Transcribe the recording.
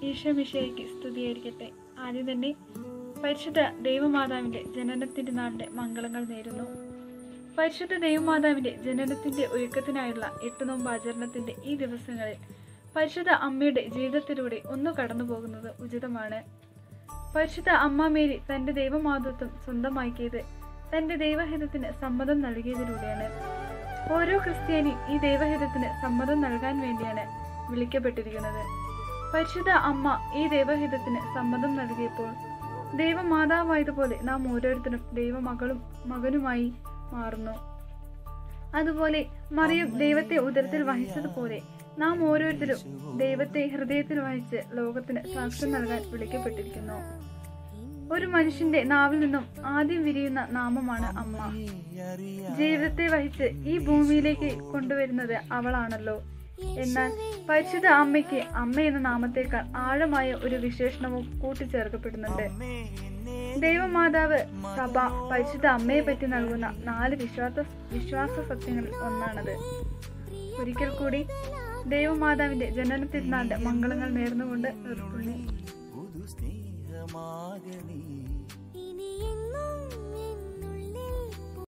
ഈശോമിശയ്ക്ക് സ്തുതിയായിരിക്കട്ടെ ആദ്യം തന്നെ പരിശുദ്ധ ദൈവമാതാവിന്റെ ജനനത്തിന്റെ നാളിന്റെ മംഗളങ്ങൾ നേരുന്നു പരിശുദ്ധ ദൈവമാതാവിന്റെ ജനനത്തിന്റെ ഒരുക്കത്തിനായുള്ള എട്ട് നോമ്പ് ആചരണത്തിന്റെ ഈ ദിവസങ്ങളിൽ പരിശുദ്ധ അമ്മയുടെ ജീവിതത്തിലൂടെ ഒന്നു കടന്നു പോകുന്നത് ഉചിതമാണ് പരിശുദ്ധ അമ്മ മേരി തന്റെ ദൈവമാതൃത്വം സ്വന്തമാക്കിയത് തന്റെ ദൈവഹിതത്തിന് സമ്മതം നൽകിയതിലൂടെയാണ് ഓരോ ക്രിസ്ത്യാനിയും ഈ ദൈവഹിതത്തിന് സമ്മതം നൽകാൻ വേണ്ടിയാണ് വിളിക്കപ്പെട്ടിരിക്കുന്നത് പരിശുദ്ധ അമ്മ ഈ ദൈവഹിതത്തിന് സമ്മതം നൽകിയപ്പോൾ ദൈവമാതാവായതുപോലെ നാം ഓരോരുത്തരും ദൈവമകളും മകനുമായി മാറുന്നു അതുപോലെ മറിയം ദൈവത്തെ ഉദരത്തിൽ വഹിച്ചതുപോലെ നാം ഓരോരുത്തരും ദൈവത്തെ ഹൃദയത്തിൽ വഹിച്ച് ലോകത്തിന് സാക്ഷ്യം നൽകാൻ വിളിക്കപ്പെട്ടിരിക്കുന്നു ഒരു മനുഷ്യന്റെ നാവിൽ നിന്നും ആദ്യം വിരിയുന്ന നാമമാണ് അമ്മ ജീവിതത്തെ വഹിച്ച് ഈ ഭൂമിയിലേക്ക് കൊണ്ടുവരുന്നത് അവളാണല്ലോ എന്നാൽ പരിശുദ്ധ അമ്മയ്ക്ക് അമ്മ എന്ന നാമത്തേക്കാൾ ആഴമായ ഒരു വിശേഷണവും കൂട്ടിച്ചേർക്കപ്പെടുന്നുണ്ട് ദൈവമാതാവ് സഭ പരിശുദ്ധ അമ്മയെ പറ്റി നൽകുന്ന നാല് വിശ്വാസ വിശ്വാസ സത്യങ്ങളിൽ ഒന്നാണത് ഒരിക്കൽ കൂടി ദൈവമാതാവിന്റെ ജനന തിരുനാളിന്റെ മംഗളങ്ങൾ നേർന്നുകൊണ്ട് നിർത്തുന്നു പുതു സ്നേഹമാകണി ഇനിയെന്നും